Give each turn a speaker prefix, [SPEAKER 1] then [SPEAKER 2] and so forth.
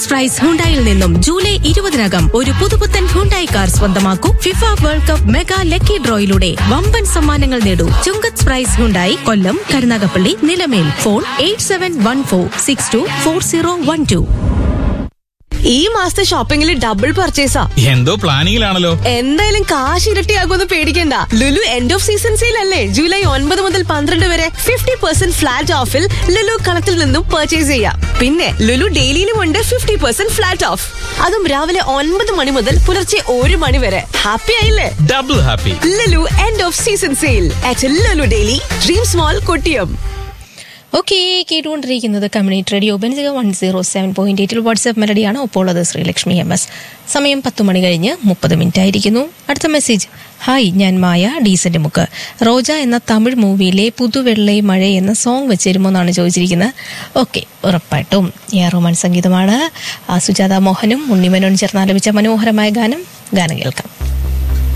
[SPEAKER 1] ചുങ്കത്ത് price ഹുണ്ടായിൽ നിന്നും July ഇരുപതിനകം ഒരു പുതുപുത്തൻ ഹുണ്ടായി കാർ സ്വന്തമാക്കൂ FIFA world cup mega lucky ഡ്രോയിലൂടെ വമ്പൻ സമ്മാനങ്ങൾ നേടൂ Chungath prize Hyundai Kollam Karunagappally Nilamel phone eight seven one four six two four zero one two
[SPEAKER 2] ഈ മാസത്തെ ഷോപ്പിംഗിൽ ഡബിൾ പർച്ചേസാ
[SPEAKER 3] എന്തോ പ്ലാനിങ്ങിലാണല്ലോ
[SPEAKER 2] എന്തായാലും കാശ് ഇരട്ടിയാകുമെന്ന് പേടിക്കണ്ട Lulu end of season sale അല്ലേ ജൂലൈ ഒൻപത് മുതൽ പന്ത്രണ്ട് വരെ ഫിഫ്റ്റി പെർസെന്റ് ഫ്ലാറ്റ് ഓഫിൽ ലുലു കളത്തിൽ നിന്നും പർച്ചേസ് ചെയ്യാം പിന്നെ ലുലു ഡെയിലിയിലും ഉണ്ട് ഫിഫ്റ്റി പെർസെന്റ് ഫ്ലാറ്റ് ഓഫ് അതും രാവിലെ ഒൻപത് മണി മുതൽ പുലർച്ചെ ഒരു മണി വരെ ഹാപ്പി ആയില്ലേ
[SPEAKER 3] double happy
[SPEAKER 2] Lulu end of season sale at Lulu daily dream small Kottiyam
[SPEAKER 1] okay കേട്ടുകൊണ്ടിരിക്കുന്നത് community radio Bensika one zero seven point എയ്റ്റിൽ വാട്സ്ആപ്പ് മെലഡിയാണ് ഒപ്പോൾ ഉള്ളത് ശ്രീലക്ഷ്മി എം എസ് സമയം പത്ത് മണി കഴിഞ്ഞ് മുപ്പത് മിനിറ്റ് ആയിരിക്കുന്നു അടുത്ത മെസ്സേജ് ഹായ് ഞാൻ മായ ഡീസന്റ് മുക്ക് റോജ എന്ന തമിഴ് മൂവിയിലെ പുതുവെള്ളൈ മഴ എന്ന സോങ് വെച്ചിരുമോ എന്നാണ് ചോദിച്ചിരിക്കുന്നത് ഓക്കെ ഉറപ്പായിട്ടും എ റോമൻ സംഗീതമാണ് ആ, സുജാത മോഹനും ഉണ്ണിമനോനും ചേർന്ന് ആലപിച്ച മനോഹരമായ ഗാനം ഗാനം കേൾക്കാം